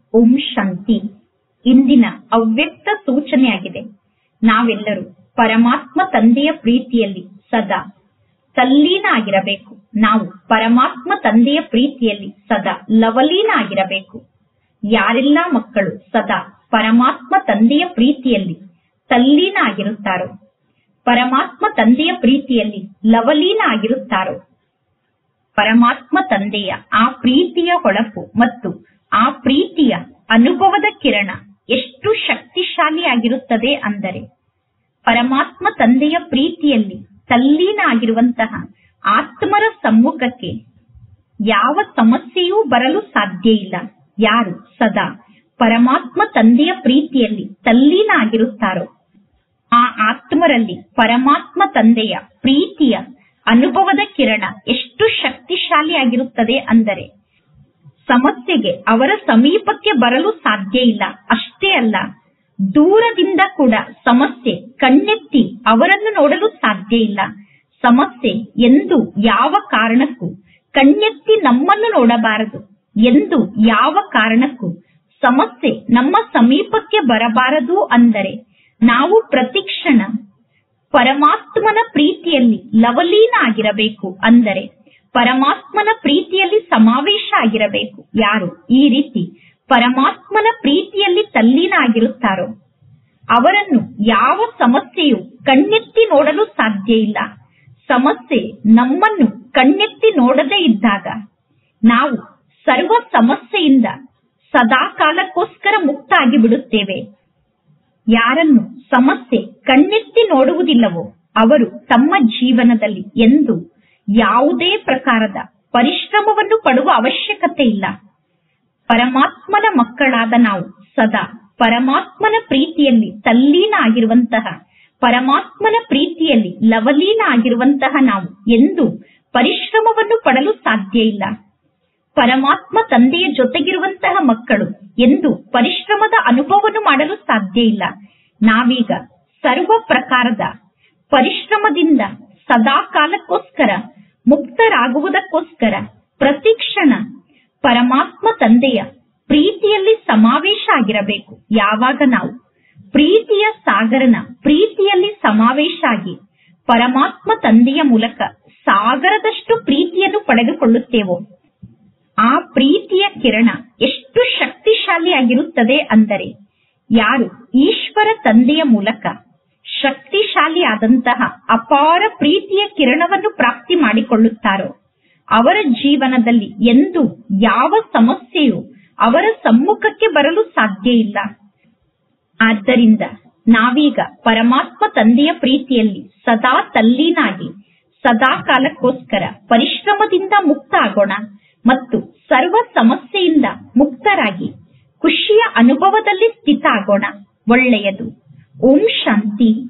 ಓಂ ಶಾಂತಿ ಇಂದಿನ ಅವ್ಯಕ್ತ ಸೂಚನೆಯಾಗಿದೆ ನಾವೆಲ್ಲರೂ ಪರಮಾತ್ಮ ತಂದೆಯ ಪ್ರೀತಿಯಲ್ಲಿ ಸದಾ ತಲ್ಲೀನ ಆಗಿರಬೇಕು ನಾವು ಪರಮಾತ್ಮ ತಂದೆಯ ಪ್ರೀತಿಯಲ್ಲಿ ಸದಾ ಲವಲೀನ ಆಗಿರಬೇಕು ಯಾರೆಲ್ಲ ಮಕ್ಕಳು ಸದಾ ಪರಮಾತ್ಮ ತಂದೆಯ ಪ್ರೀತಿಯಲ್ಲಿ ತಲ್ಲೀನ ಆಗಿರುತ್ತಾರೋ ಪರಮಾತ್ಮ ತಂದೆಯ ಪ್ರೀತಿಯಲ್ಲಿ ಲವಲೀನ ಆಗಿರುತ್ತಾರೋ ಪರಮಾತ್ಮ ತಂದೆಯ ಆ ಪ್ರೀತಿಯ ಹೊಳಪು ಮತ್ತು ಆ ಪ್ರೀತಿಯ ಅನುಭವದ ಕಿರಣ ಎಷ್ಟು ಶಕ್ತಿಶಾಲಿಯಾಗಿರುತ್ತದೆ ಅಂದರೆ ಪರಮಾತ್ಮ ತಂದೆಯ ಪ್ರೀತಿಯಲ್ಲಿ ತಲ್ಲೀನ ಆಗಿರುವಂತಹ ಆತ್ಮರ ಸಮ್ಮುಖಕ್ಕೆ ಯಾವ ಸಮಸ್ಯೆಯೂ ಬರಲು ಸಾಧ್ಯ ಇಲ್ಲ ಯಾರು ಸದಾ ಪರಮಾತ್ಮ ತಂದೆಯ ಪ್ರೀತಿಯಲ್ಲಿ ತಲ್ಲೀನ ಆಗಿರುತ್ತಾರೋ ಆ ಆತ್ಮರಲ್ಲಿ ಪರಮಾತ್ಮ ತಂದೆಯ ಪ್ರೀತಿಯ ಅನುಭವದ ಕಿರಣ ಎಷ್ಟು ಶಕ್ತಿಶಾಲಿಯಾಗಿರುತ್ತದೆ ಅಂದರೆ ಸಮಸ್ಯೆಗೆ ಅವರ ಸಮೀಪಕ್ಕೆ ಬರಲು ಸಾಧ್ಯ ಇಲ್ಲ ಅಷ್ಟೇ ಅಲ್ಲ ದೂರದಿಂದ ಕೂಡ ಸಮಸ್ಯೆ ಕಣ್ಣೆತ್ತಿ ಅವರನ್ನು ನೋಡಲು ಸಾಧ್ಯ ಇಲ್ಲ ಸಮಸ್ಯೆ ಎಂದು ಯಾವ ಕಾರಣಕ್ಕೂ ಕಣ್ಣೆತ್ತಿ ನಮ್ಮನ್ನು ನೋಡಬಾರದು ಎಂದು ಯಾವ ಕಾರಣಕ್ಕೂ ಸಮಸ್ಯೆ ನಮ್ಮ ಸಮೀಪಕ್ಕೆ ಬರಬಾರದು ಅಂದರೆ ನಾವು ಪ್ರತಿಕ್ಷಣ ಪರಮಾತ್ಮನ ಪ್ರೀತಿಯಲ್ಲಿ ಲವಲೀನ ಆಗಿರಬೇಕು ಅಂದರೆ ಪರಮಾತ್ಮನ ಪ್ರೀತಿಯಲ್ಲಿ ಸಮಾವೇಶ ಆಗಿರಬೇಕು ಯಾರು ಈ ರೀತಿ ಪರಮಾತ್ಮನ ಪ್ರೀತಿಯಲ್ಲಿ ತಲ್ಲೀನ ಆಗಿರುತ್ತಾರೋ ಅವರನ್ನು ಯಾವ ಸಮಸ್ಯೆಯು ಕಣ್ಣೆತ್ತಿ ನೋಡಲು ಸಾಧ್ಯ ಇಲ್ಲ ಸಮಸ್ಯೆ ನಮ್ಮನ್ನು ಕಣ್ಣೆತ್ತಿ ನೋಡದೇ ಇದ್ದಾಗ ನಾವು ಸರ್ವ ಸಮಸ್ಯೆಯಿಂದ ಸದಾ ಕಾಲಕ್ಕೋಸ್ಕರ ಮುಕ್ತ ಆಗಿ ಬಿಡುತ್ತೇವೆ ಯಾರನ್ನು ಸಮಸ್ಯೆ ಕಣ್ಣೆತ್ತಿ ನೋಡುವುದಿಲ್ಲವೋ ಅವರು ತಮ್ಮ ಜೀವನದಲ್ಲಿ ಎಂದು ಯಾವುದೇ ಪ್ರಕಾರದ ಪರಿಶ್ರಮವನ್ನು ಪಡುವ ಅವಶ್ಯಕತೆ ಇಲ್ಲ ಪರಮಾತ್ಮನ ಮಕ್ಕಳಾದ ನಾವು ಸದಾ ಪರಮಾತ್ಮನ ಪ್ರೀತಿಯಲ್ಲಿ ತಲ್ಲೀನ ಆಗಿರುವಂತಹ ಪರಮಾತ್ಮನ ಪ್ರೀತಿಯಲ್ಲಿ ಲವಲೀನ ಆಗಿರುವಂತಹ ನಾವು ಎಂದು ಪರಿಶ್ರಮವನ್ನು ಪಡಲು ಸಾಧ್ಯ ಇಲ್ಲ ಪರಮಾತ್ಮ ತಂದೆಯ ಜೊತೆಗಿರುವಂತಹ ಮಕ್ಕಳು ಎಂದು ಪರಿಶ್ರಮದ ಅನುಭವವನ್ನು ಮಾಡಲು ಸಾಧ್ಯ ಇಲ್ಲ ನಾವೀಗ ಸರ್ವ ಪ್ರಕಾರದ ಪರಿಶ್ರಮದಿಂದ ಸದಾ ಕಾಲಕ್ಕೋಸ್ಕರ ಮುಕ್ತರಾಗುವುದಕ್ಕೋಸ್ಕರ ಪ್ರತಿಕ್ಷಣ ಪರಮಾತ್ಮ ತಂದೆಯ ಪ್ರೀತಿಯಲ್ಲಿ ಸಮಾವೇಶ ಆಗಿರಬೇಕು ಯಾವಾಗ ನಾವು ಪ್ರೀತಿಯ ಸಾಗರನ ಪ್ರೀತಿಯಲ್ಲಿ ಸಮಾವೇಶ ಆಗಿ ಪರಮಾತ್ಮ ತಂದೆಯ ಮೂಲಕ ಸಾಗರದಷ್ಟು ಪ್ರೀತಿಯನ್ನು ಪಡೆದುಕೊಳ್ಳುತ್ತೇವೋ ಆ ಪ್ರೀತಿಯ ಕಿರಣ ಎಷ್ಟು ಶಕ್ತಿಶಾಲಿಯಾಗಿರುತ್ತದೆ ಅಂದರೆ ಯಾರು ಈಶ್ವರ ತಂದೆಯ ಮೂಲಕ ಶಕ್ತಿಶಾಲಿಯಾದಂತಹ ಅಪಾರ ಪ್ರೀತಿಯ ಕಿರಣವನ್ನು ಪ್ರಾಪ್ತಿ ಮಾಡಿಕೊಳ್ಳುತ್ತಾರೋ ಅವರ ಜೀವನದಲ್ಲಿ ಎಂದು ಯಾವ ಸಮಸ್ಯೆಯು ಅವರ ಸಮ್ಮುಖಕ್ಕೆ ಬರಲು ಸಾಧ್ಯ ಇಲ್ಲ ಆದ್ದರಿಂದ ನಾವೀಗ ಪರಮಾತ್ಮ ತಂದೆಯ ಪ್ರೀತಿಯಲ್ಲಿ ಸದಾ ತಲ್ಲೀನಾಗಿ ಸದಾ ಕಾಲಕ್ಕೋಸ್ಕರ ಪರಿಶ್ರಮದಿಂದ ಮುಕ್ತ ಆಗೋಣ ಮತ್ತು ಸರ್ವ ಸಮಸ್ಯೆಯಿಂದ ಮುಕ್ತರಾಗಿ ಖುಷಿಯ ಅನುಭವದಲ್ಲಿ ಸ್ಥಿತ ಆಗೋಣ ಒಳ್ಳೆಯದು ಓಂ ಶಾಂತಿ